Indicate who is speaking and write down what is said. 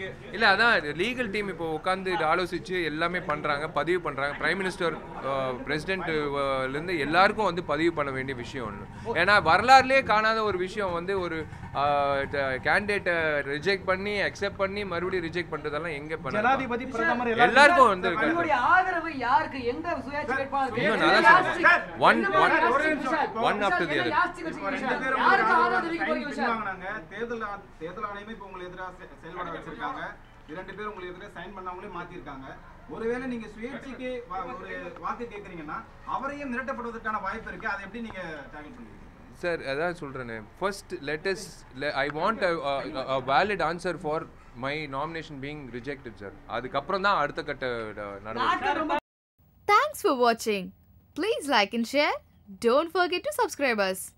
Speaker 1: இல்லை அதான் legal team இப்போ உட்காந்து இது ஆலோசித்து எல்லாமே பண்ணுறாங்க பதிவு பண்ணுறாங்க பிரைம் மினிஸ்டர் பிரசிடென்ட்லேருந்து எல்லாருக்கும் வந்து பதிவு பண்ண வேண்டிய விஷயம் ஒன்று ஏன்னா வரலாறுலேயே காணாத ஒரு விஷயம் வந்து ஒரு கேண்டிடேட்டை ரிஜெக்ட் பண்ணி அக்செப்ட் பண்ணி மறுபடியும் ரிஜெக்ட் பண்ணுறதெல்லாம் எங்கே பண்ண
Speaker 2: ஜனாதிபதி பிரதமர்
Speaker 1: எல்லாருக்கும் வந்து இருக்காது
Speaker 3: உங்களுடைய ஆதரவு யாருக்கு எந்த சுயேட்சை வேட்பாளருக்கு
Speaker 1: இன்னும்
Speaker 3: என்ன
Speaker 1: நல்லா
Speaker 3: யாஸ்டிக்?
Speaker 1: சொல்றேன். One-
Speaker 3: என்ன
Speaker 1: one-
Speaker 3: யாஸ்டிக் Vishal?
Speaker 1: one after the
Speaker 3: என்ன
Speaker 1: other.
Speaker 3: யாஸ்டிக் வச்சுக்க
Speaker 4: ரெண்டு
Speaker 3: விஷால்?
Speaker 4: பேரும்
Speaker 3: யாருக்கு
Speaker 4: உங்களுக்கு
Speaker 3: ஆதரவு
Speaker 4: ஆதரவு
Speaker 3: தெரிவிக்க போறீங்க விஷால்?
Speaker 4: பின்வாங்கினாங்க. தேர்தல் ஆ- தேர்தல் ஆணையமே இப்போ உங்களை எதிராக செ- செயல்பட வச்சிருக்காங்க இரண்டு பேரும் உங்களுக்கு எதிராக சைன் பண்ணவங்களே மாத்திருக்காங்க ஒருவேளை நீங்க சுயேட்சைக்கு வா- ஒரு வாக்கு கேக்குறீங்கன்னா அவரையும் மிரட்டப்படுவதற்கான வாய்ப்பு இருக்கு அதை எப்படி நீங்க டேக்கிள் பண்ணுவீங்க
Speaker 1: சார் அதான் சொல்கிறேனே first let's I want a valid answer for my nomination being rejected sir அதுக்கப்புறம் தான் அடுத்த கட்ட அஹ், நடவடிக்கை
Speaker 3: நாட்கள் ரொம்ப
Speaker 5: Thanks for watching. Please like and share. Don't forget to subscribe us.